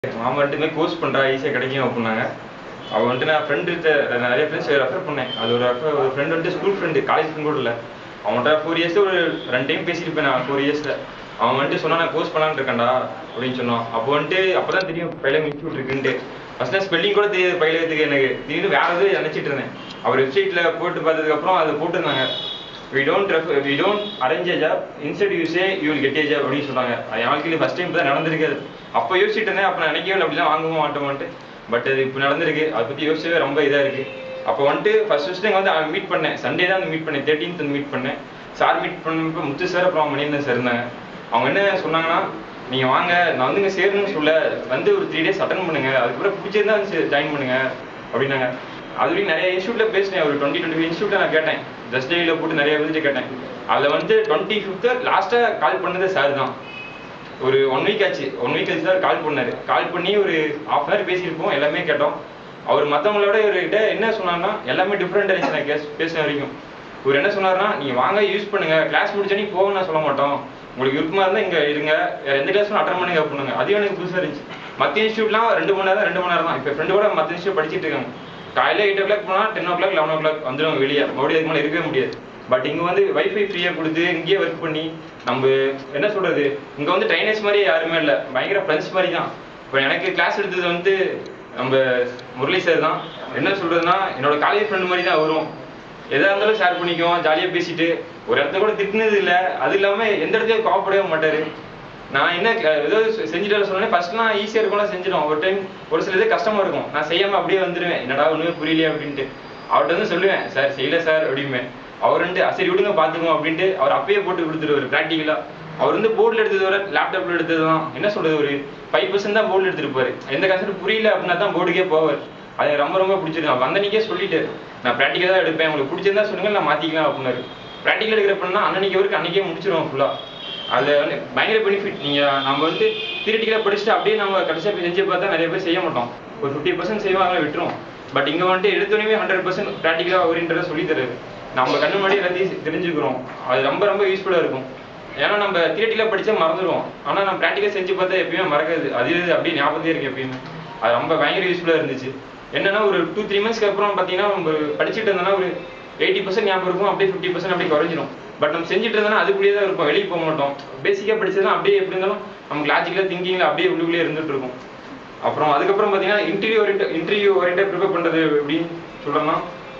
அவன் வந்துட்டு இந்த மாதிரி கோர்ஸ் பண்ணுறா ஈஸியாக கிடைக்கும் அப்படின்னாங்க அவன் வந்துட்டு நான் ஃப்ரெண்டுகிட்ட நிறைய ஃப்ரெண்ட்ஸ் ரெஃபர் பண்ணேன் அது ஒரு refer- ஒரு ஃப்ரெண்ட் வந்துட்டு ஸ்கூல் ஃப்ரெண்டு காலேஜ் ஃப்ரெண்ட் கூட இல்லை அவன்கிட்ட ஃபோர் இயர்ஸ் ஒரு ரெண்டு டைம் பேசியிருப்பேன் நான் ஃபோர் இயர்ஸில் அவன் வந்துட்டு சொன்னா நான் கோர்ஸ் பண்ணலான்னு இருக்கேன்டா அப்படின்னு சொன்னான் அப்போ வந்துட்டு அப்போ தான் தெரியும் பைலகம் இன்ஸ்டியூட் இருக்குன்ட்டு ஃபர்ஸ்ட் நான் ஸ்பெல்லிங் கூட தெரியாது பைலகத்துக்கு எனக்கு திடீர்னு வேற எதுவும் நினச்சிட்டு இருந்தேன் அவர் வெப்சைட்டில் போட்டு பார்த்ததுக்கப்புறம் அது போட்டிருந்தாங்க we don't we don't arrange a job instead you say you will get a job அப்படின்னு சொன்னாங்க அது என் வாழ்க்கையில் ஃபஸ்ட் டைம் தான் நடந்திருக்காது அப்போ யோசிச்சுட்டு இருந்தேன் அப்போ நான் நினைக்கவே இல்லை அப்படிலாம் வாங்க மாட்டோம்ட்டு பட் அது இப்போ நடந்திருக்கு அதை பற்றி யோசிச்சவே ரொம்ப இதாக இருக்கு அப்போ வந்துட்டு ஃபர்ஸ்ட் ஃபர்ஸ்ட் டைம் வந்து அவன் மீட் பண்ணேன் சண்டே தான் வந்து மீட் பண்ணேன் தேர்ட்டீன்த் வந்து மீட் பண்ணேன் சார் மீட் பண்ணப்போ முத்து சார் அப்புறம் மணியன் சார் இருந்தாங்க அவங்க என்ன சொன்னாங்கன்னா நீங்க வாங்க நான் வந்து இங்க சேரணும்னு சொல்ல வந்து ஒரு த்ரீ டேஸ் அட்டன் பண்ணுங்க அதுக்கப்புறம் பிடிச்சிருந்தா வந்து ஜாயின் பண்ணுங்க அப்படின்னாங்க அது வரைக்கும் நிறைய இன்ஸ்டியூட்ல பேசினேன் ஒரு டுவெண்ட்டி டுவெண்ட்டி இன்ஸ்டியூட்ல நான் கேட்டேன் ஜஸ்ட் டேல போட்டு நிறைய விசிட்டு கேட்டேன் அதில் வந்து டுவெண்ட்டி ஃபிஃப்த்து லாஸ்ட்டாக கால் பண்ணது சார் தான் ஒரு ஒன் வீக் ஆச்சு ஒன் வீக் கழிச்சு தான் கால் பண்ணாரு கால் பண்ணி ஒரு ஹாஃப் அன் ஹவர் பேசியிருப்போம் எல்லாமே கேட்டோம் அவர் மற்றவங்களோட இவர்கிட்ட என்ன சொன்னார்னா எல்லாமே டிஃப்ரெண்ட் இருந்துச்சு நான் கேஸ் பேசின வரைக்கும் இவர் என்ன சொன்னார்னா நீங்க வாங்க யூஸ் பண்ணுங்க கிளாஸ் முடிச்சோன்னே போக நான் சொல்ல மாட்டோம் உங்களுக்கு விருப்பமா இருந்தா இங்க இருங்க வேற எந்த கிளாஸும் அட்டன் பண்ணுங்க பண்ணுங்க அது எனக்கு புதுசா இருந்துச்சு மத்த இன்ஸ்டியூட்லாம் ரெண்டு மணி நேரம் ரெண்டு மணி நேரம் தான் இப்போ ஃப்ரெண்டு கூட மத்த இன்ஸ்டியூட் படிச்சிட்டு இருக்காங்க காலையில எயிட் ஓ கிளாக் போனா ten o'clock eleven o'clock வந்துடும் வெளியே மறுபடியும் அதுக்கு மேலே இருக்கவே முடியாது பட் இங்க வந்து வைஃபை ஃப்ரீயா கொடுத்து இங்கேயே ஒர்க் பண்ணி நம்ம என்ன சொல்றது இங்க வந்து ட்ரைனர்ஸ் மாதிரி யாருமே இல்ல பயங்கர ஃப்ரெண்ட்ஸ் மாதிரி தான் இப்போ எனக்கு கிளாஸ் எடுத்தது வந்து நம்ம முரளி சார் தான் என்ன சொல்றதுன்னா என்னோட காலேஜ் ஃப்ரெண்ட் மாதிரி தான் வரும் எதா இருந்தாலும் ஷேர் பண்ணிக்குவோம் ஜாலியா பேசிட்டு ஒரு இடத்த கூட திட்டினது இல்ல அது இல்லாம எந்த இடத்துலயும் கோவப்படவே மாட்டாரு நான் என்ன அஹ், ஏதோ செ- செஞ்சுட்டு வர சொன்னேன் ஃபர்ஸ்ட்லாம் ஈஸியா இருக்கும்ல செஞ்சிடும் ஒரு டைம் ஒரு சில இது கஷ்டமா இருக்கும் நான் செய்யாம அப்படியே வந்துருவேன் என்னடா ஒண்ணுமே புரியலையே அப்படின்ட்டு அவர்கிட்ட வந்து சொல்லுவேன் சார் செய்யல சார் அப்படிமே அவர் வந்து சரி விடுங்க பாத்துக்குவோம் அப்படின்ட்டு அவர் அப்பயே போட்டு கொடுத்துருவாரு ப்ராக்டிக்கலா அவர் வந்து போர்டில் எடுத்தது வர லேப்டாப்ல எடுத்தது தான் என்ன சொல்றது ஒரு ஃபைவ் பர்சன்ட் தான் போர்டில் எடுத்துருப்பாரு எந்த கான்செப்ட் புரியல அப்படின்னா தான் போர்டுக்கே போவார் அது எனக்கு ரொம்ப ரொம்ப பிடிச்சிருக்கு அவர் வந்தன்னைக்கே சொல்லிட்டாரு நான் ப்ராக்டிக்கல் தான் எடுப்பேன் உங்களுக்கு பிடிச்சிருந்தா சொல்லுங்க நான் மாத்திக்கலாம் அப்படின்னாரு ப்ராக்டிக்கல் எடுக்கிறப்பன்னா அன்னன்னைக்கு வரைக்கும் அன்னைக்கே முடிச்சிருவோம் ஃபுல்லா அது வந்து பயங்கர பெனிஃபிட் நீங்க நம்ம வந்து தியரிட்டிக்கலாக படிச்சுட்டு அப்படியே நம்ம கடைசியாக போய் செஞ்சு பார்த்தா நிறைய பேர் செய்ய மாட்டோம் ஒரு ஃபிஃப்டி பர்சன்ட் செய்வோம் அதெல்லாம் விட்டுரும் பட் இங்க வந்துட்டு எடுத்தோடனே ஹண்ட்ரட் பர்சன்ட் ப்ராக்டிக்கலாக ஓரியன்டாக சொல்லி தருது நம்ம கண்ணு முன்னாடி எல்லாத்தையும் தெரிஞ்சுக்கிறோம் அது ரொம்ப ரொம்ப யூஸ்ஃபுல்லாக இருக்கும் ஏன்னா நம்ம தியேட்டியில் படிச்சா மறந்துடுவோம் ஆனா நம்ம ப்ராக்டிக்கல் செஞ்சு பார்த்தா எப்பயுமே மறக்காது அது இது அப்படியே ஞாபகத்தே இருக்கு எப்பயுமே அது ரொம்ப பயங்கர யூஸ்ஃபுல்லாக இருந்துச்சு என்னன்னா ஒரு டூ த்ரீ மந்த்ஸ்க்கு அப்புறம் பார்த்தீங்கன்னா நம்ம படிச்சுட்டு இருந்தோம்னா ஒரு எயிட்டி பர்சன்ட் ஞாபகம் இருக்கும் அப்படியே ஃபிஃப்டி பர்சன்ட் அப்படியே குறைஞ்சிரும் பட் நம்ம செஞ்சுட்டு இருந்தோம்னா அதுக்குள்ளேயே தான் இருப்போம் வெளியே போக மாட்டோம் பேசிக்காக படிச்சதுனா அப்படியே எப்படி இருந்தாலும் நமக்கு லாஜிக்கலாக திங்கிங்கில் அப்படியே உள்ளுக்குள்ளேயே இருந்துட்டு இருக்கும் அப்புறம் அதுக்கப்புறம் பார்த்தீங்கன்னா இன்டர்வியூ ஓரியன்ட் இன்டர்வியூ ஓரியன்டாக ப்ரிப்பேர் பண்ணுறது எப்படின்னு சொல்லணும்னா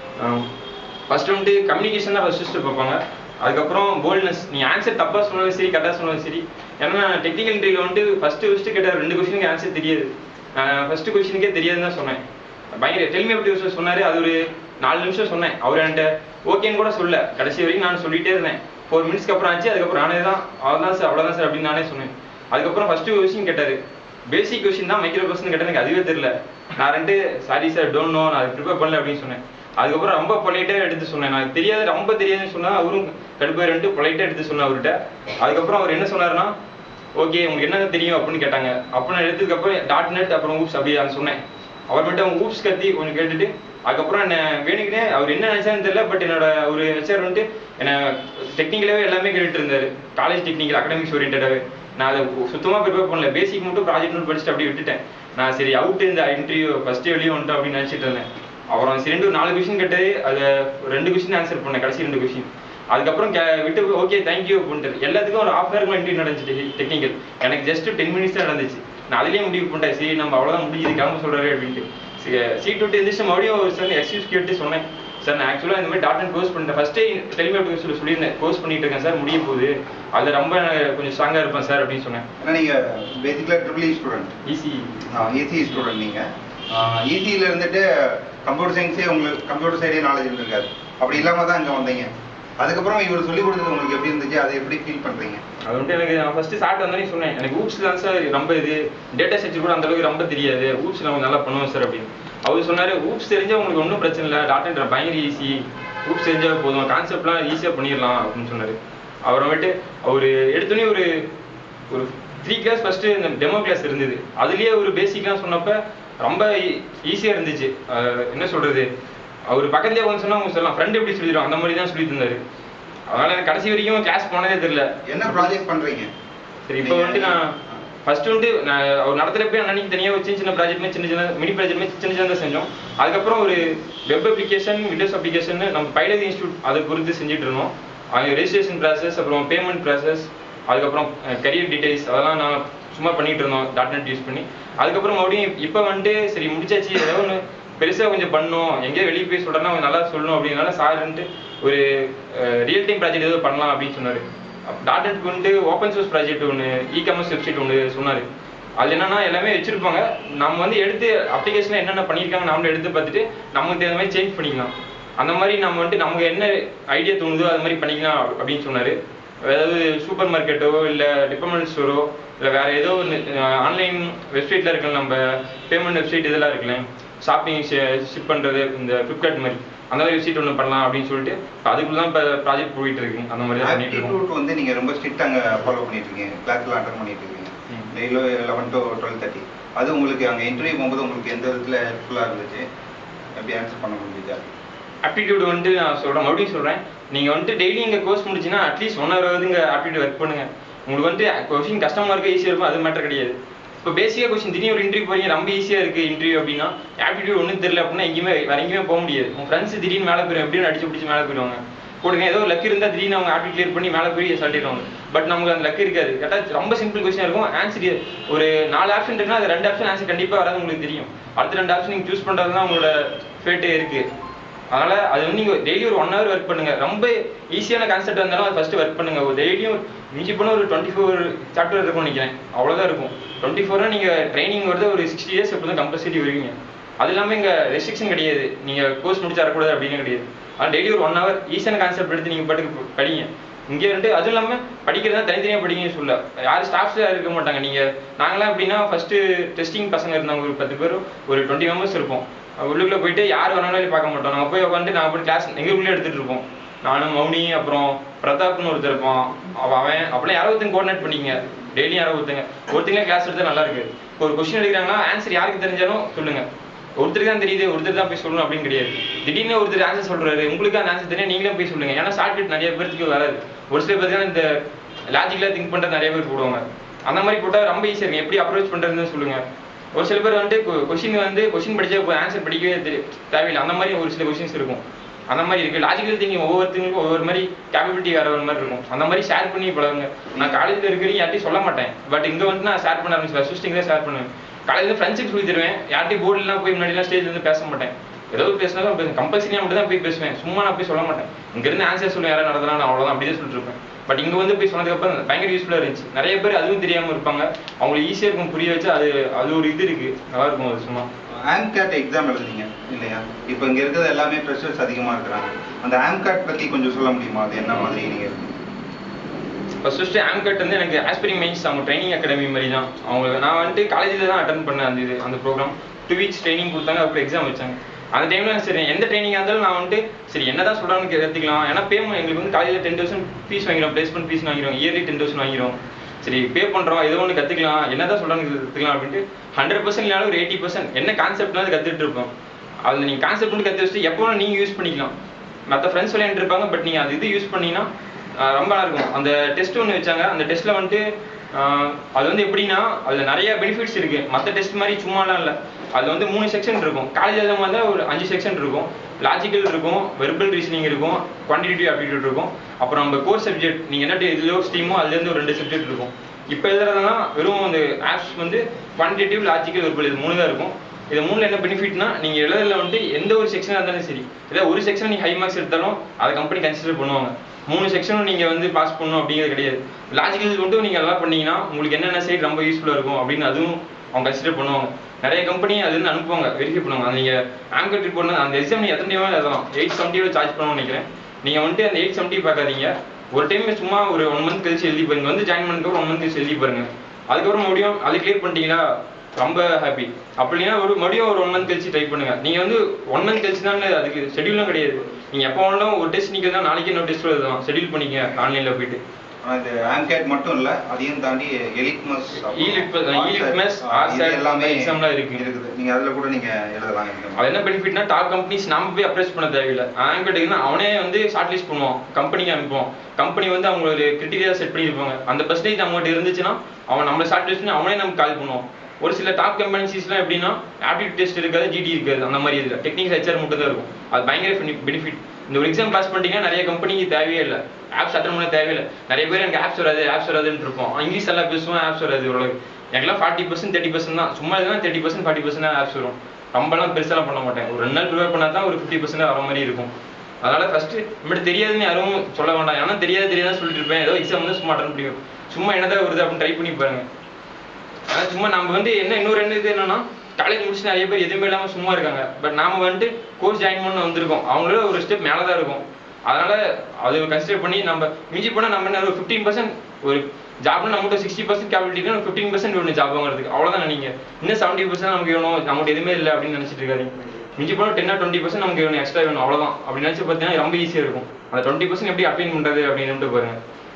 ஃபர்ஸ்ட் வந்துட்டு கம்யூனிகேஷன் தான் ஃபர்ஸ்ட் பார்ப்பாங்க அதுக்கப்புறம் போல்ட்னஸ் நீ ஆன்சர் தப்பாக சொன்னாலும் சரி கரெக்டாக சொன்னாலும் சரி ஏன்னா டெக்னிக்கல் இன்டர்வியூல வந்துட்டு ஃபர்ஸ்ட் ஃபர்ஸ்ட் கேட்ட ரெண்டு கொஸ்டினுக்கு ஆன்சர் தெரியாது ஃபர்ஸ்ட் கொஸ்டினுக்கே தெரியாதுன்னு தான் சொன்னேன் பயங்கர டெல்மி எப்படி சொன்னாரு அது ஒரு நாலு நிமிஷம் சொன்னேன் அவர் என்கிட்ட ஓகேன்னு கூட சொல்ல கடைசி வரைக்கும் நான் சொல்லிட்டே இருந்தேன் ஃபோர் மினிட்ஸ்க்கு அப்புறம் ஆச்சு அதுக்கப்புறம் நானே தான் அவ்வளோதான் சார் அவ்வளோதான் சார் அப்படின்னு நானே சொன்னேன் அதுக்கப்புறம் ஃபர்ஸ்ட் கொஸ்டின் கேட்டாரு பேசிக் கொஸ்டின் தான் மைக்ரோ கொஸ்டின் கேட்டது எனக்கு அதுவே தெரியல நான் ரெண்டு சாரி சார் டோன்ட் நோ நான் ப்ரிப்பேர் பண்ணல அப்படின்னு சொன்னேன் அதுக்கப்புறம் ரொம்ப பொலைட்டாக எடுத்து சொன்னேன் நான் தெரியாது ரொம்ப தெரியாதுன்னு சொன்னா அவரும் கடுப்பாயிருன்ட்டு பொலைட்டாக எடுத்து சொன்னேன் அவர்கிட்ட அதுக்கப்புறம் அவர் என்ன சொன்னாருன்னா ஓகே உங்களுக்கு என்ன தெரியும் அப்படின்னு கேட்டாங்க அப்போ நான் எடுத்ததுக்கப்புறம் டாட் நெட் அப்புறம் ஊப்ஸ் அப்படி நான் சொன்னேன் அவர் மட்டும் அவங்க ஊப்ஸ் கத்தி கொஞ்சம் கேட்டுட்டு அதுக்கப்புறம் என்ன வேணுக்குனே அவர் என்ன நினைச்சான்னு தெரியல பட் என்னோட ஒரு ஹெச்ஆர் வந்துட்டு என்ன டெக்னிக்கலாவே எல்லாமே கேட்டுட்டு இருந்தாரு காலேஜ் டெக்னிக்கல் அகடமிக்ஸ் ஓரியன்டாவே நான் அதை சுத்தமா ப்ரிப்பேர் பண்ணல பேசிக் மட்டும் ப்ராஜெக்ட் நோட் படிச்சுட்டு அப்படியே விட்டுட்டேன் நான் சரி அவுட் இந்த இன்டர்வியூ ஃபர்ஸ்ட் வெளியே வந்துட்டோம் அப்படின்னு நினைச்சிட்டு இருந்தேன் அப்புறம் சரி ரெண்டு நாலு கொஸ்டின் கேட்டு அதை ரெண்டு கொஸ்டின் ஆன்சர் பண்ணேன் கடைசி ரெண்டு கொஸ்டின் அதுக்கப்புறம் கே- விட்டு ஓகே தேங்க்யூ அப்படின்ட்டு எல்லாத்துக்கும் ஒரு ஹாஃப் ஹவருக்கு இன்டர்வியூ நடந்துச்சு டெக்னிக்கல் எனக்கு ஜஸ்ட் டென் மினிட்ஸ் தான் நடந்துச்சு நான் அதுலயே முடிவு பண்ணிட்டேன் சரி நம்ம அவ்வளவுதான் முடியுது கிளம்ப சொல்றாரு அப்படின்ட்டு சீட் விட்டு எந்திரிச்சு மறுபடியும் ஒரு சார் எக்ஸ்கியூஸ் கேட்டு சொன்னேன் சார் நான் ஆக்சுவலாக இந்த மாதிரி டாட் அண்ட் கோர்ஸ் பண்ணிட்டேன் ஃபர்ஸ்டே டெலிமி அப்படி சொல்லி சொல்லியிருந்தேன் கோர்ஸ் பண்ணிட்டு இருக்கேன் சார் முடிய போகுது அதில் ரொம்ப நான் கொஞ்சம் ஸ்ட்ராங்காக இருப்பேன் சார் அப்படின்னு சொன்னேன் ஏன்னா நீங்க basically triple E student EC EC student நீங்க இசியில இருந்துட்டு கம்ப்யூட்டர் சயின்ஸே உங்களுக்கு கம்ப்யூட்டர் சைடே நாலேஜ் இருந்திருக்காது அப்படி இல்லாம தான் இங்க வந்தீங்க அதுக்கப்புறம் இவர் சொல்லி கொடுத்தது உங்களுக்கு எப்படி இருந்துச்சு அதை எப்படி ஃபீல் பண்றீங்க அது வந்துட்டு எனக்கு நான் ஃபர்ஸ்ட் ஸ்டார்ட் வந்தோடனே சொன்னேன் எனக்கு ஊப்ஸ் தான் சார் ரொம்ப இது டேட்டா செட் கூட அந்த அளவுக்கு ரொம்ப தெரியாது ஊப்ஸ் நம்ம நல்லா பண்ணுவோம் சார் அப்படின்னு அவர் சொன்னாரு ஊப்ஸ் தெரிஞ்சா உங்களுக்கு ஒன்றும் பிரச்சனை இல்லை டாட்டா பயங்கர ஈஸி ஊப்ஸ் தெரிஞ்சா போதும் கான்செப்ட்லாம் ஈஸியாக பண்ணிடலாம் அப்படின்னு சொன்னாரு அவர் வந்துட்டு அவர் எடுத்தோடனே ஒரு ஒரு த்ரீ கிளாஸ் ஃபர்ஸ்ட் இந்த டெமோ கிளாஸ் இருந்தது அதுலயே ஒரு பேசிக்லாம் சொன்னப்ப ரொம்ப ஈஸியா இருந்துச்சு அஹ் என்ன சொல்றது அவர் பக்கத்துலேயே வந்து சொன்னா அவங்க சொல்லலாம் ஃப்ரெண்ட் எப்படி சொல்லிடுவோம் அந்த மாதிரி தான் சொல்லி தந்தாரு அதனால எனக்கு கடைசி வரைக்கும் கிளாஸ் போனதே தெரியல என்ன ப்ராஜெக்ட் பண்றீங்க சரி இப்போ நீங்க- வந்துட்டு நான் ஃபர்ஸ்ட் வந்து நான் அவர் நடத்துறப்ப அன்னைக்கு தனியாக ஒரு சின்ன சின்ன ப்ராஜெக்ட்மே சின்ன சின்ன மினி ப்ராஜெக்ட்மே சின்ன சின்னதாக செஞ்சோம் அதுக்கப்புறம் ஒரு வெப் அப்ளிகேஷன் விண்டோஸ் அப்ளிகேஷன் நம்ம பைலட் இன்ஸ்டியூட் அதை பொறுத்து செஞ்சுட்டு இருந்தோம் அவங்க ரெஜிஸ்ட்ரேஷன் ப்ராசஸ் அப்புறம் பேமெண்ட் ப்ராசஸ் அதுக்கப்புறம் கரியர் டீடைல்ஸ் அதெல்லாம் நான் சும்மா பண்ணிட்டு இருந்தோம் டாட் நெட் யூஸ் பண்ணி அதுக்கப்புறம் மறுபடியும் இப்போ வந்துட்டு சரி முடிச்சாச்சு ஏதோ ஒன்று பெருசாக கொஞ்சம் பண்ணணும் எங்கேயோ வெளியே போய் சொல்கிறேன்னா கொஞ்சம் நல்லா சொல்லணும் அப்படின்னால சார்ன்ட்டு ஒரு ரியல் டைம் ப்ராஜெக்ட் ஏதோ பண்ணலாம் அப்படின்னு சொன்னார் டாட் நெட் வந்துட்டு ஓப்பன் சோர்ஸ் ப்ராஜெக்ட் ஒன்று இ காமர்ஸ் வெப்சைட் ஒன்று சொன்னார் அது என்னன்னா எல்லாமே வச்சிருப்பாங்க நம்ம வந்து எடுத்து அப்ளிகேஷன்ல என்னென்ன பண்ணியிருக்காங்க நாமளும் எடுத்து பார்த்துட்டு நமக்கு தகுந்த மாதிரி சேஞ்ச் பண்ணிக்கலாம் அந்த மாதிரி நம்ம வந்துட்டு நமக்கு என்ன ஐடியா தோணுதோ அது மாதிரி பண்ணிக்கலாம் அப்~ அப்படின்னு சொன்னாரு அதாவது சூப்பர் மார்க்கெட்டோ இல்லை டிபார்ட்மெண்ட் ஸ்டோரோ இல்லை வேற ஏதோ ஒன்று ஆன்லைன் வெப்சைட்ல இருக்கலாம் நம்ம பேமெண்ட் வெப்சைட் இதெல்லாம் இருக்கலாம் ஷாப்பிங் ஷிப் பண்ணுறது இந்த ஃப்ளிப்கார்ட் மாதிரி அந்த மாதிரி வெப்சைட் ஒன்று பண்ணலாம் அப்படின்னு சொல்லிட்டு இப்ப அதுக்குள்ள தான் இப்போ ப்ராஜெக்ட் போயிட்டு இருக்கு அந்த மாதிரி தான் பண்ணிட்டு இருக்கோம் ஆப்டிடியூட் வந்து நீங்க ரொம்ப ஸ்ட்ரிக்ட் அங்க ஃபாலோ பண்ணிட்டு இருக்கீங்க கிளாஸ்ல அட்டன் பண்ணிட்டு இருக்கீங்க ம். டெய்லியும் லெவன் டு டுவெல் தேர்ட்டி அது உங்களுக்கு அங்க இன்டர்வியூ போகும்போது உங்களுக்கு எந்த விதத்துல ஹெல்ப்ஃபுல்லா இருந்துச்சு எப்படி ஆன்சர் பண்ண முடிஞ்சுச்சா ஆப்டிடியூட் வந்துட்டு நான் சொல்கிறேன் மறுபடியும் சொல்கிறேன் நீங்கள் வந்துட்டு டெய்லி இங்கே கோர்ஸ் முடிச்சுன்னா அட்லீஸ்ட் ஒன் ஹவர் இங்கே ஆப்டிடியூட் ஒர்க் பண்ணுங்க உங்களுக்கு வந்துட்டு கொஸ்டின் கஷ்டமாக இருக்க ஈஸியாக இருக்கும் அது மேட்டர் கிடையாது இப்போ பேசிக்காக கொஸ்டின் திடீர்னு ஒரு இன்டர்வியூ போறீங்க ரொம்ப ஈஸியாக இருக்குது இன்டர்வியூ அப்படின்னா ஆப்டிடியூட் ஒன்றும் தெரியல அப்படின்னா எங்கேயுமே வேற எங்கேயுமே போக முடியாது உங்கள் ஃப்ரெண்ட்ஸ் திடீர்னு மேலே போயிடும் எப்படியும் அடிச்சு பிடிச்சி மேலே போயிடுவாங்க கொடுங்க ஏதோ லக் இருந்தால் திடீர்னு அவங்க ஆப்டி கிளியர் பண்ணி மேலே போய் சொல்லிடுவாங்க பட் நமக்கு அந்த லக் இருக்காது கேட்டால் ரொம்ப சிம்பிள் கொஸ்டின் இருக்கும் ஆன்சர் ஒரு நாலு ஆப்ஷன் இருக்குன்னா அது ரெண்டு ஆப்ஷன் ஆன்சர் கண்டிப்பாக வராது உங்களுக்கு தெரியும் அடுத்த ரெண்டு ஆப்ஷன் நீங்கள் சூஸ் பண்ணுறது தான் உங்களோட ஃபேட்டே இருக்குது அதனால அது வந்து நீங்க டெய்லி ஒரு ஒன் ஹவர் ஒர்க் பண்ணுங்க ரொம்ப ஈஸியான கான்செப்ட் இருந்தாலும் அது ஃபர்ஸ்ட் ஒர்க் பண்ணுங்க ஒரு டெய்லியும் மிஞ்சி போன ஒரு டுவெண்ட்டி ஃபோர் சாப்டர் இருக்கும்னு நினைக்கிறேன் அவ்வளவுதான் இருக்கும் டுவெண்ட்டி ஃபோர்னா நீங்க ட்ரைனிங் வருது ஒரு சிக்ஸ்டி இயர்ஸ் எப்படி தான் கம்பல்சரி வருவீங்க அது இல்லாமல் இங்கே ரெஸ்ட்ரிக்ஷன் கிடையாது நீங்க கோர்ஸ் முடிச்சு வரக்கூடாது அப்படின்னு கிடையாது ஆனால் டெய்லி ஒரு ஒன் ஹவர் ஈஸியான கான்செப்ட் எடுத்து நீங்க பாட்டுக்கு படிங்க இங்கே வந்துட்டு அதுவும் இல்லாமல் படிக்கிறதா தனித்தனியாக படிங்கன்னு சொல்ல யாரும் ஸ்டாஃப்ஸ் இருக்க மாட்டாங்க நீங்க நாங்களாம் எப்படின்னா ஃபர்ஸ்ட் டெஸ்டிங் பசங்க இருந்தாங்க ஒரு பத்து பேர் ஒரு டுவெண்ட்டி மெம்பர்ஸ் இருப்போம் உள்ளுக்குள்ள போயிட்டு யார் வராங்களோ பார்க்க மாட்டோம் நாங்கள் போய் உட்காந்து நாங்கள் போய் கிளாஸ் எங்களுக்குள்ளே எடுத்துட்டு இருப்போம் நானும் மௌனி அப்புறம் பிரதாப்னு ஒருத்தர் இருப்பான் அவன் அவன் அப்படிலாம் யாரோ ஒருத்தங்க கோஆர்டினேட் பண்ணிங்க டெய்லி யாரோ ஒருத்தங்க ஒருத்தங்க கிளாஸ் எடுத்தா நல்லா இருக்கு இப்போ ஒரு கொஸ்டின் எடுக்கிறாங்கன்னா ஆன்சர் யாருக்கு தெரிஞ்சாலும் சொல்லுங்க ஒருத்தருக்கு தான் தெரியுது ஒருத்தர் தான் போய் சொல்லணும் அப்படின்னு கிடையாது திடீர்னு ஒருத்தர் ஆன்சர் சொல்றாரு உங்களுக்கு அந்த ஆன்சர் தெரியும் நீங்களே போய் சொல்லுங்க ஏன்னா ஷார்ட்கட் நிறைய பேருக்கு வராது ஒரு சில பேருக்கு இந்த லாஜிக்கலாக திங்க் பண்றது நிறைய பேர் போடுவாங்க அந்த மாதிரி போட்டால் ரொம்ப ஈஸியாக இருக்கும் எப்படி அப்ரோச் பண்றதுன்னு சொல்லுங்க ஒரு சில பேர் வந்து கொஸ்டின் வந்து கொஸ்டின் படிச்சா ஆன்சர் படிக்கவே தெரி- தேவையில்லை அந்த மாதிரி ஒரு சில கொஸ்டின்ஸ் இருக்கும் அந்த மாதிரி இருக்கு லாஜிக்கல் திங்கிங் ஒவ்வொருத்தங்களுக்கும் ஒவ்வொரு மாதிரி கேப்பபிலிட்டி வேற ஒரு மாதிரி இருக்கும் அந்த மாதிரி ஷேர் பண்ணி பழகுங்க நான் காலேஜ்ல இருக்கிறீங்க யார்ட்டையும் சொல்ல மாட்டேன் பட் இங்க வந்து நான் ஷேர் பண்ண ஆரம்பிச்சு அசிஸ்டிங் தான் ஷேர் பண்ணுவேன் காலேஜ்ல ஃப்ரெண்ட்ஷிப் சொல்லி தருவேன் யார்ட்டையும் போர்டுலாம் போய் முன்னாடிலாம் ஸ்டேஜ்ல இருந்து பேச மாட்டேன் ஏதோ பேசினாலும் பேசுவேன் கம்பல்சரியா மட்டும் தான் போய் பேசுவேன் சும்மா நான் போய் சொல்ல மாட்டேன் இங்க இருந்து ஆன்சர் சொல்ல யாராவது நடந்தனா நான் அவ்வளவுதான் அப்படியே சொல்லிட்டு இருப்பேன் பட் இங்க வந்து போய் சொன்னதுக்கு அப்புறம் பயங்கர யூஸ்ஃபுல்லா இருந்துச்சு நிறைய பேர் அதுவும் தெரியாம இருப்பாங்க அவங்களுக்கு ஈஸியா இருக்கும் புரிய வச்சு அது அது ஒரு இது இருக்கு நல்லா இருக்கும் அது சும்மா ஆம்கேட் எக்ஸாம் எழுதுனீங்க இல்லையா இப்போ இங்க இருக்கிறது எல்லாமே ஃப்ரெஷர்ஸ் அதிகமா இருக்கிறாங்க அந்த ஆம்கேட் பத்தி கொஞ்சம் சொல்ல முடியுமா அது என்ன மாதிரி நீங்க ஃபர்ஸ்ட் ஃபர்ஸ்ட் ஆம்கட் வந்து எனக்கு ஆஸ்பிரிங் மைன்ஸ் அவங்க ட்ரைனிங் அகாடமி மாதிரி தான் அவங்க நான் வந்துட்டு காலேஜில் தான் அட்டன் பண்ணேன் அந்த இது அந்த ப்ரோக்ராம் டூ வீக்ஸ் ட்ரைனிங் கொடுத்தாங்க அப்புறம் எக்ஸாம் வச்சாங்க அந்த டைம்ல சரி எந்த ட்ரைனிங்காக இருந்தாலும் நான் வந்துட்டு சரி என்னதான் சொல்றாங்கன்னு கற்றுக்கலாம் ஏன்னா பேமெண்ட் எங்களுக்கு வந்து காலேஜில் டென் தௌசண்ட் ஃபீஸ் வாங்கிடும் பிளேஸ்மெண்ட் ஃபீஸ் வாங்கிடும் இயர்லி டென் தௌசண்ட் வாங்கிடும் சரி பே பண்றோம் ஏதோ ஒன்று கத்துக்கலாம் என்னதான் சொல்றாங்க கத்துக்கலாம் அப்படின்ட்டு ஹண்ட்ரட் பர்சன்ட் இல்லைனாலும் ஒரு எயிட்டி பர்சன்ட் என்ன கான்செப்ட்னா அது கத்துட்டு இருப்போம் அதில் நீங்க கான்செப்ட் மட்டும் கற்று வச்சுட்டு எப்போ வேணா நீங்க யூஸ் பண்ணிக்கலாம் மற்ற ஃப்ரெண்ட்ஸ் விளையாண்டு இருப்பாங்க பட் நீங்க அது இது யூஸ் பண்ணீங்கன்னா ஆஹ் ரொம்ப நல்லா இருக்கும் அந்த டெஸ்ட் ஒன்று வச்சாங்க அந்த டெஸ்ட்ல வந்துட்டு ஆஹ் அது வந்து எப்படின்னா அதுல நிறைய பெனிஃபிட்ஸ் இருக்கு மற்ற டெஸ்ட் மாதிரி சும்மாலாம் இல்லை அதுல வந்து மூணு செக்ஷன் இருக்கும் காலேஜ் எழுத மாதிரி தான் ஒரு அஞ்சு செக்ஷன் இருக்கும் லாஜிக்கல் இருக்கும் வெர்பல் ரீசனிங் இருக்கும் குவான்டிட்டிவ் ஆப்டிடியூட் இருக்கும் அப்புறம் நம்ம கோர் சப்ஜெக்ட் நீங்க என்ன இதுலயோ ஸ்ட்ரீமோ அதுல இருந்து ஒரு ரெண்டு சப்ஜெக்ட் இருக்கும் இப்போ எழுதுறதுனா வெறும் அந்த ஆப்ஸ் வந்து குவான்டிட்டிவ் லாஜிக்கல் வெர்பல் இது மூணு தான் இருக்கும் இது மூணுல என்ன பெனிஃபிட்னா நீங்க எழுதுறதுல வந்துட்டு எந்த ஒரு செக்ஷனா இருந்தாலும் சரி இல்ல ஒரு செக்ஷன் நீங்க ஹை மார்க்ஸ் எடுத்தாலும் அதை கம்பெனி கன்சிடர் பண்ணுவாங்க மூணு செக்ஷனும் நீங்க வந்து பாஸ் பண்ணணும் அப்படிங்கிறது கிடையாது லாஜிக்கல் மட்டும் நீங்க நல்லா பண்ணீங்கன்னா உங்களுக்கு என்னென்ன சைடு ரொம்ப யூஸ்ஃபுல்லா இருக்கும் அப்படின்னு அதுவும் அவங்க கன்சிடர் பண்ணுவாங்க நிறைய கம்பெனி அது வந்து அனுப்புவாங்க வெரிஃபை பண்ணுவாங்க அது நீங்க ஆங்கர் ரிப்போர்ட் அந்த எக்ஸாம் நீங்க எத்தனை டைம் எழுதலாம் எயிட் செவன்ட்டியோட சார்ஜ் பண்ணணும்னு நினைக்கிறேன் நீங்க வந்துட்டு அந்த எயிட் செவன்ட்டி பார்க்காதீங்க ஒரு டைம் சும்மா ஒரு ஒன் மந்த் கழிச்சு எழுதி பாருங்க வந்து ஜாயின் பண்ணதுக்கு ஒன் மந்த் கழிச்சு எழுதி பாருங்க அதுக்கப்புறம் மறுபடியும் அது கிளியர் பண்ணிட்டீங்களா ரொம்ப ஹாப்பி அப்படின்னா ஒரு மறுபடியும் ஒரு ஒன் மந்த் கழிச்சு ட்ரை பண்ணுங்க நீங்க வந்து ஒன் மந்த் கழிச்சு தான் அதுக்கு ஷெடியூலும் கிடையாது நீங்க எப்போ வேணாலும் ஒரு டெஸ்ட் நீங்க தான் நாளைக்கு இன்னொரு டெஸ்ட் எழுதலாம் ஷெடியூல் பண்ணிக்க ஆன்லைன்ல போயிட்டு ஆனா இது ஆம்கேட் மட்டும் இல்ல அதையும் தாண்டி எலிட்மஸ் E-Litmus, E-Litmus, RSAT எல்லாமே examலாம் இருக்கு. இருக்குது நீங்க அதுல கூட நீங்க எழுதலாம் exam. அது என்ன பெனிஃபிட்னா டாப் கம்பெனிஸ் நாம போய் அப்ரோச் பண்ண தேவையில்லை ஆங்கிட்ட அவனே வந்து ஷார்ட் லிஸ்ட் பண்ணுவான் கம்பெனிக்கு அனுப்புவான் கம்பெனி வந்து அவங்களோட கிரிட்டீரியா செட் பண்ணியிருப்பாங்க அந்த பர்சன்டேஜ் அவங்ககிட்ட இருந்துச்சுன்னா அவன் நம்மள ஷார்ட் லிஸ்ட் பண்ணி அவனே நமக்கு கால் பண்ணுவான் ஒரு சில டாப் கம்பெனிஸ்லாம் எப்படின்னா ஆப்டிடியூட் டெஸ்ட் இருக்காது ஜிடி இருக்காது அந்த மாதிரி இதில் டெக்னிக்கல் ஹெச்ஆர் மட்டும் தான் இருக்கும் அது பயங்கர பெனிஃபிட் இந்த ஒரு எக்ஸாம் பாஸ் பண்ணிட்டீங்கன்னா நிறைய கம்பெனிக்கு தேவையே இல்லை ஆப்ஸ் அட்டன் பண்ண தேவையில்லை நிறைய பேர் எனக்கு ஆப்ஸ் வராது ஆப்ஸ் வராதுன்னு இருப்போம் இங்கிலீஷ் எல்லாம் பேசுவோம் ஆப்ஸ் வராது ஓரளவுக்கு எனக்குலாம் ஃபார்ட்டி பர்சன்ட் தேர்ட்டி பர்சன்ட் தான் சும்மா இதெல்லாம் தேர்ட்டி பர்சன்ட் ஃபார்ட்டி பர்சன்ட் தான் ஆப்ஸ் வரும் ரொம்பலாம் பெருசாலாம் பண்ண மாட்டேன் ஒரு ரெண்டு நாள் ப்ரிப்பேர் பண்ணா தான் ஒரு ஃபிஃப்டி பர்சன்ட் வர மாதிரி இருக்கும் அதனால ஃபர்ஸ்ட் நம்மகிட்ட தெரியாதுன்னு யாரும் சொல்ல வேண்டாம் ஏன்னா தெரியாது தெரியாதுன்னு சொல்லிட்டு இருப்பேன் ஏதோ எக்ஸாம் வந்து சும்மா அட்டன் முடியும் சும்மா என்னதான் வருது அப்படின்னு ட்ரை பண்ணி பாருங்க ஆனா சும்மா நம்ம வந்து என்ன இன்னொரு என்ன இது என்னன்னா காலேஜ் முடிச்சு நிறைய பேர் எதுவுமே இல்லாம சும்மா இருக்காங்க பட் நாம வந்துட்டு கோர்ஸ் ஜாயின் பண்ண வந்திருக்கோம் அவங்களோட ஒரு ஸ்டெப் மேல தான் இருக்கும் அதனால அது கன்சிடர் பண்ணி நம்ம மிஞ்சி போனா நம்ம என்ன ஒரு ஃபிஃப்டீன் பர்சன்ட் ஒரு ஜாப்னு நம்மகிட்ட சிக்ஸ்டி பர்சன்ட் கேபிலிட்டி ஒரு ஃபிஃப்டீன் பர்சன்ட் வேணும் ஜாப் வாங்குறதுக்கு அவ்வளவுதான் நீங்க இன்னும் செவன்டி பர்சன்ட் நமக்கு வேணும் நம்மகிட்ட எதுவுமே இல்லை அப்படின்னு நினைச்சிட்டு இருக்காதீங்க மிஞ்சி போனா டென் டுவெண்ட்டி பர்சன்ட் நமக்கு வேணும் எக்ஸ்ட்ரா வேணும் அவ்வளவுதான் அப்படி நினைச்சு பார்த்தீங்கன்னா ரொம்ப ஈஸியா இருக்கும் அந்த டுவெண்ட்டி பர்சன்ட் எப்படி அப்ளைன் பண்றது அப்படின்னு பாருங்க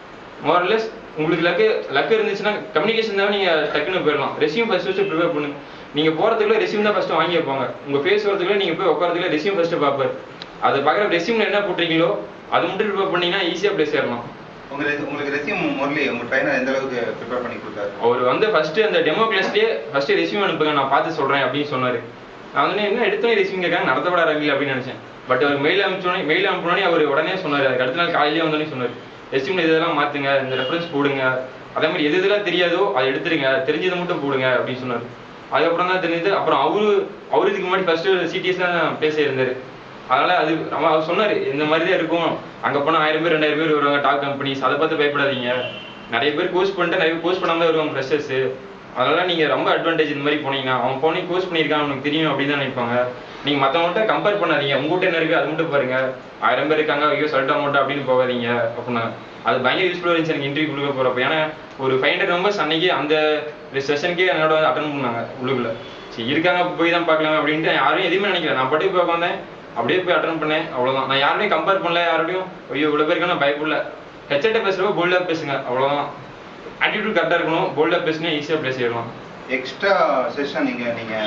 மோரலஸ் உங்களுக்கு லக்கு லக்கு இருந்துச்சுன்னா கம்யூனிகேஷன் தான் நீங்க டக்குன்னு போயிடலாம் ரெசியூம் ஃபர்ஸ்ட் ஃபர்ஸ்ட் ப்ரிப்பேர் பண்ணுங்க நீங்க போறதுக்குள்ள ரெசியூம் தான் ஃபர்ஸ்ட் வாங்கி வைப்பாங்க உங்க ஃபேஸ் வரதுக்குள்ள நீங்க போய் உட்காரதுக்குள்ள ரெசியூம் ஃபர்ஸ்ட் பார்ப்பாரு அது பார்க்குற ரெசியூம்ல என்ன போட்டிருக்கீங்களோ அது மட்டும் ப்ரிப்பேர் பண்ணீங்கன்னா ஈஸியா பிளேஸ் ஏறலாம் உங்க res- உங்களுக்கு ரெசியூம் முரளி உங்க ட்ரைனர் எந்த அளவுக்கு ப்ரிப்பேர் பண்ணி கொடுத்தாரு அவர் வந்து ஃபர்ஸ்ட் அந்த டெமோ கிளாஸ்லயே ஃபர்ஸ்ட் ரெசியூம் அனுப்புங்க நான் பார்த்து சொல்றேன் அப்படின்னு சொன்னாரு நான் வந்து என்ன எடுத்தோடனே ரெசியூம் கேட்காங்க நடத்தப்பட ரவி அப்படின்னு நினைச்சேன் பட் அவர் மெயில் அனுப்பிச்சோடனே மெயில் அனுப்பினோடனே அவர் உடனே சொன்னாரு அதுக்கு அடுத்த நாள் காலையிலேயே வந்தோடனே சொன்னாரு ரெசியூம்ல இதெல்லாம் மாத்துங்க இந்த ரெஃபரன்ஸ் போடுங்க அதே மாதிரி எது எதெல்லாம் தெரியாதோ அதை எடுத்துருங்க தெரிஞ்சதை மட்டும் போடுங்க அப்படின்னு சொன்னாரு அதுக்கப்புறம் தான் தெரிஞ்சது அப்புறம் அவரு அவரு இதுக்கு முன்னாடி ஃபர்ஸ்ட் சிடிஎஸ் தான் பேச இருந்தாரு அதனால அது அவன் அவர் சொன்னாரு இந்த மாதிரி தான் இருக்கும் அங்க போனா ஆயிரம் பேர் ரெண்டாயிரம் பேர் வருவாங்க டாப் கம்பெனிஸ் அதை பார்த்து பயப்படாதீங்க நிறைய பேர் கோர்ஸ் பண்ணிட்டு நிறைய கோர்ஸ் பண்ணாம தான் வருவாங்க ஃப்ரெஷர்ஸ் அதனால நீங்க ரொம்ப அட்வான்டேஜ் இந்த மாதிரி போனீங்கன்னா அவன் போனே கோர்ஸ் பண்ணியிருக்கான் அவனுக்கு தெரியும் அப்படின்னு தான் நினைப்பாங்க நீங்க மத்தவங்கள்ட்ட கம்பேர் பண்ணாதீங்க உங்ககிட்ட என்ன இருக்கு அது மட்டும் பாருங்க ஆயிரம் பேர் இருக்காங்க ஐயோ சொல்லிட்டா மட்டும் அப்படின்னு போகாதீங்க அப்படின்னா அது பயங்கர யூஸ்ஃபுல்லாக இருந்துச்சு எனக்கு இன்டர்வியூ கொடுக்க போறப்ப ஏன்னா ஒரு ஃபைவ் ஹண்ட்ரட் மெம்பர்ஸ் அன்னைக்கு அந்த செஷனுக்கே என்னோட வந்து அட்டன் பண்ணாங்க உள்ளுக்குள்ள சரி இருக்காங்க போய் தான் பார்க்கலாம் அப்படின்ட்டு யாரும் எதுவுமே நினைக்கல நான் பாட்டுக்கு போய் உட்காந்தேன் அப்படியே போய் அட்டன் பண்ணேன் அவ்வளவுதான் நான் யாருமே கம்பேர் பண்ணல யாரோடையும் ஐயோ இவ்வளவு பேருக்கு நான் பயப்படல ஹெச்எட்ட பேசுறப்ப போல்டா பேசுங்க அவ்வளவுதான் ஆட்டிடியூட் கரெக்டா இருக்கணும் போல்டா பேசினா ஈஸியா பிளேஸ் ஏறலாம் எக்ஸ்ட்ரா செஷன் நீங்க நீங்க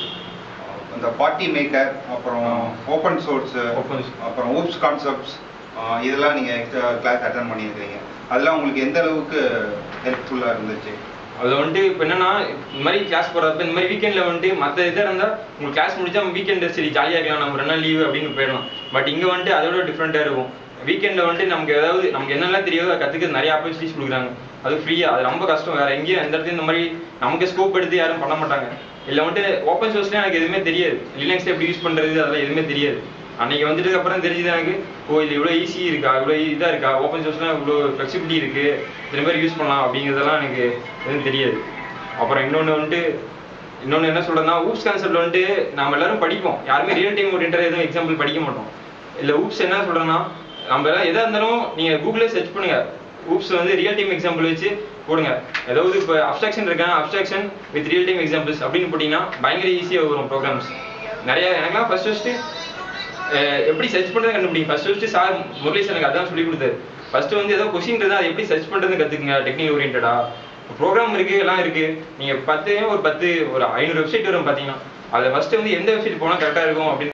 இந்த பார்ட்டி மேக்கர் அப்புறம் ஓப்பன் சோர்ஸ் Open- அப்புறம் ஊப்ஸ் கான்செப்ட்ஸ் இதெல்லாம் நீங்க எக்ஸ்ட்ரா கிளாஸ் அட்டன் பண்ணியிருக்கீங்க அதெல்லாம் உங்களுக்கு எந்த அளவுக்கு ஹெல்ப்ஃபுல்லா இருந்துச்சு அது வந்துட்டு இப்போ என்னன்னா இந்த மாதிரி கிளாஸ் போறப்ப இந்த மாதிரி வீக்கெண்ட்ல வந்துட்டு மற்ற இதாக இருந்தா உங்களுக்கு கிளாஸ் முடிச்சா வீக்கெண்ட் சரி ஜாலியா இருக்கலாம் நம்ம ரெண்டு நாள் லீவு அப்படின்னு போயிடலாம் பட் இங்க வந்துட்டு அதோட டிஃப்ரெண்டா இருக்கும் வீக்கெண்ட்ல வந்துட்டு நமக்கு ஏதாவது நமக்கு என்னெல்லாம் தெரியாதோ அதை கத்துக்க நிறைய ஆப்பர்ச்சுனிட்டிஸ் கொடுக்குறாங்க அது ஃப்ரீயா அது ரொம்ப கஷ்டம் வேற எங்கேயும் எந்த இடத்துலயும் இந்த மாதிரி நமக்கு ஸ்கோப் எடுத்து யாரும் பண்ண மாட்டாங்க இல்ல வந்துட்டு ஓப்பன் சோர்ஸ்ல எனக்கு எதுவுமே தெரியாது லினக்ஸ் எப்படி யூஸ் பண்றது அதெல்லாம் எதுவுமே தெரியாது அன்னைக்கு வந்துட்டு அப்புறம் தெரிஞ்சது எனக்கு ஓ இது இவ்வளோ ஈஸி இருக்கா இவ்வளோ இதா இருக்கா ஓப்பன் சோர்ஸ்லாம் இவ்வளோ ஃப்ளெக்சிபிலிட்டி இருக்கு இத்தனை பேர் யூஸ் பண்ணலாம் அப்படிங்கிறதெல்லாம் எனக்கு எதுவும் தெரியாது அப்புறம் இன்னொன்று வந்துட்டு இன்னொன்று என்ன சொல்றேன்னா ஊப்ஸ் கான்செப்ட்ல வந்துட்டு நாம எல்லாரும் படிப்போம் யாருமே ரியல் டைம் ஓரியன்டா எதுவும் எக்ஸாம்பிள் படிக்க மாட்டோம் இல்ல ஊப்ஸ் என்ன சொல்றேன்னா நம்ம எல்லாம் எதா இருந்தாலும் நீங்க கூகுளே சர்ச் பண்ணுங்க ஊப்ஸ் வந்து ரியல் டைம் எக்ஸாம்பிள் வச்சு போடுங்க ஏதாவது இப்போ அப்ஸ்ட்ராக்ஷன் இருக்கா abstraction with real time examples அப்படின்னு போட்டீங்கன்னா பயங்கர ஈஸியா வரும் ப்ரோக்ராம்ஸ் நிறைய எனக்குலாம் ஃபர்ஸ்ட் ஃபர்ஸ்ட் எப்படி சர்ச் பண்றது கண்டுபிடிங்க ஃபர்ஸ்ட் ஃபர்ஸ்ட் சார் முரளிஸ் எனக்கு அதான் சொல்லி கொடுத்தாரு ஃபர்ஸ்ட் வந்து ஏதோ கொஸ்டின் இருந்தா அதை எப்படி சர்ச் பண்றதுன்னு கத்துக்குங்க டெக்னிக் ஓரியன்டா ப்ரோக்ராம் இருக்கு எல்லாம் இருக்கு நீங்க பத்து ஒரு பத்து ஒரு ஐநூறு வெப்சைட் வரும் பாத்தீங்கன்னா அதுல ஃபர்ஸ்ட் வந்து எந்த வெப்சைட் போனா கரெக்டா இருக்கும் அப்படின்னு